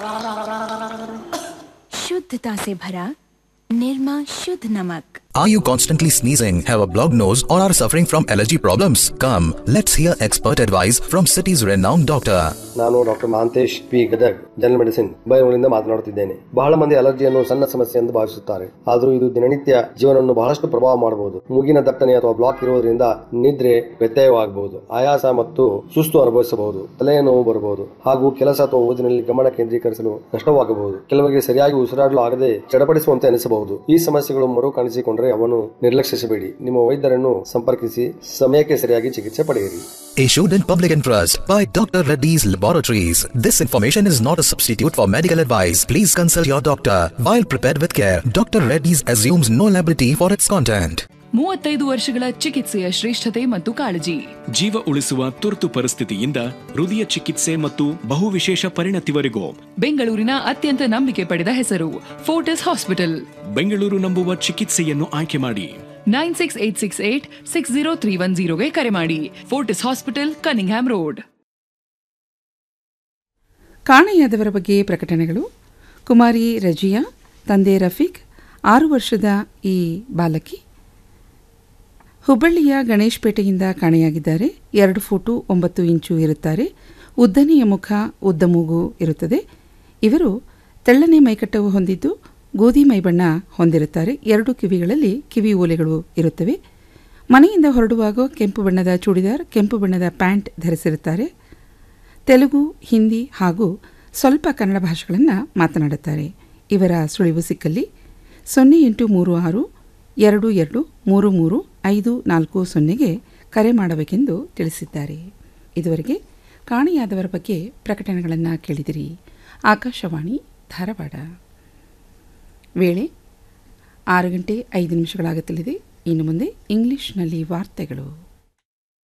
शुद्धता से भरा निर्मा शुद्ध नमक Are you constantly sneezing, have a blocked nose, or are suffering from allergy problems? Come, let's hear expert advice from city's renowned doctor. ನಾನು doctor Mahantesh P Gadag general medicine ಬೈರೋಳಿಂದ ಮಾತನಾಡುತ್ತಿದ್ದೇನೆ ಬಹಳ ಮಂದಿ ಅಲರ್ಜಿಯನ್ನು ಸಣ್ಣ ಸಮಸ್ಯೆ ಎಂದು ಭಾವಿಸುತ್ತಾರೆ ಆದರೂ ಇದು ದಿನನಿತ್ಯ ಜೀವನವನ್ನು ಬಹಳಷ್ಟು ಪ್ರಭಾವ ಮಾಡಬಹುದು ಮೂಗಿನ ದಟ್ಟಣೆ ಅಥವಾ ಬ್ಲಾಕ್ ಇರುವುದರಿಂದ ನಿದ್ರೆ ವ್ಯತ್ಯಯವಾಗಬಹುದು ಆಯಾಸ ಮತ್ತು ಸುಸ್ತು ಅನುಭವಿಸಬಹುದು ತಲೆಯ ನೋವು ಬರಬಹುದು ಹಾಗೂ ಕೆಲಸ ಅಥವಾ ಓದಿನಲ್ಲಿ ಗಮನ ಕೇಂದ್ರೀಕರಿಸಲು ಕಷ್ಟವಾಗಬಹುದು ಕೆಲವರಿಗೆ ಸರಿಯಾಗಿ ಉಸಿರಾಡಲು ಆಗದೆ ಚಡಪಡಿಸುವಂತೆ ಅನಿಸಬಹುದು ಈ ಸಮಸ್ಯೆಗಳು ಮರು ಕಾಣಿಸಿಕೊಂಡರೆ ಅವನ್ನು ನಿರ್ಲಕ್ಷಿಸಬೇಡಿ ನಿಮ್ಮ ವೈದ್ಯರನ್ನು ಸಂಪರ್ಕಿಸಿ ಸಮಯಕ್ಕೆ ಸರಿಯಾಗಿ ಚಿಕಿತ್ಸೆ ಪಡೆಯಿರಿ Issued in public interest by Dr. Reddy's Laboratories. This information is not a substitute for medical advice. Please consult your doctor. While prepared with care, Dr. Reddy's assumes no liability for its content. ಮೂವತ್ತೈದು ವರ್ಷಗಳ ಚಿಕಿತ್ಸೆಯ ಶ್ರೇಷ್ಠತೆ ಮತ್ತು ಕಾಳಜಿ ಜೀವ ಉಳಿಸುವ ತುರ್ತು ಪರಿಸ್ಥಿತಿಯಿಂದ ಹೃದಯ ಚಿಕಿತ್ಸೆ ಮತ್ತು ಬಹುವಿಶೇಷ ಪರಿಣತಿವರೆಗೂ ಬೆಂಗಳೂರಿನ ಅತ್ಯಂತ ನಂಬಿಕೆ ಪಡೆದ ಹೆಸರು ಫೋರ್ಟಿಸ್ ಹಾಸ್ಪಿಟಲ್ ಬೆಂಗಳೂರು ನಂಬುವ ಚಿಕಿತ್ಸೆಯನ್ನು ಆಯ್ಕೆ ಮಾಡಿ nine six eight six eight six zero three one ಜೀರೋಗೆ ಕರೆ ಮಾಡಿ ಫೋರ್ಟಿಸ್ ಹಾಸ್ಪಿಟಲ್ ಕನಿಂಗ್ಹ್ಯಾಮ್ ರೋಡ್ ಕಾಣೆಯಾದವರ ಬಗ್ಗೆ ಪ್ರಕಟಣೆಗಳು ಕುಮಾರಿ ರಜಿಯಾ ತಂದೆ ರಫೀಕ್ ಆರು ವರ್ಷದ ಈ ಬಾಲಕಿ ಹುಬ್ಬಳ್ಳಿಯ ಗಣೇಶ್ಪೇಟೆಯಿಂದ ಕಾಣೆಯಾಗಿದ್ದಾರೆ ಎರಡು ಫೂಟು ಒಂಬತ್ತು ಇಂಚು ಇರುತ್ತಾರೆ ಉದ್ದನೆಯ ಮುಖ ಉದ್ದ ಮೂಗು ಇರುತ್ತದೆ ಇವರು ತೆಳ್ಳನೆ ಮೈಕಟ್ಟವು ಹೊಂದಿದ್ದು ಗೋಧಿ ಮೈಬಣ್ಣ ಹೊಂದಿರುತ್ತಾರೆ ಎರಡು ಕಿವಿಗಳಲ್ಲಿ ಕಿವಿ ಓಲೆಗಳು ಇರುತ್ತವೆ ಮನೆಯಿಂದ ಹೊರಡುವಾಗ ಕೆಂಪು ಬಣ್ಣದ ಚೂಡಿದಾರ್ ಕೆಂಪು ಬಣ್ಣದ ಪ್ಯಾಂಟ್ ಧರಿಸಿರುತ್ತಾರೆ ತೆಲುಗು ಹಿಂದಿ ಹಾಗೂ ಸ್ವಲ್ಪ ಕನ್ನಡ ಭಾಷೆಗಳನ್ನು ಮಾತನಾಡುತ್ತಾರೆ ಇವರ ಸುಳಿವು ಸಿಕ್ಕಲ್ಲಿ ಸೊನ್ನೆ ಎಂಟು ಮೂರು ಆರು ಎರಡು ಎರಡು ಮೂರು ಮೂರು ಐದು ನಾಲ್ಕು ಸೊನ್ನೆಗೆ ಕರೆ ಮಾಡಬೇಕೆಂದು ತಿಳಿಸಿದ್ದಾರೆ ಇದುವರೆಗೆ ಕಾಣೆಯಾದವರ ಬಗ್ಗೆ ಪ್ರಕಟಣೆಗಳನ್ನು ಕೇಳಿದಿರಿ ಆಕಾಶವಾಣಿ ಧಾರವಾಡ ವೇಳೆ ಆರು ಗಂಟೆ ಐದು ನಿಮಿಷಗಳಾಗುತ್ತಲಿದೆ ಇನ್ನು ಮುಂದೆ ಇಂಗ್ಲಿಷ್ನಲ್ಲಿ ವಾರ್ತೆಗಳು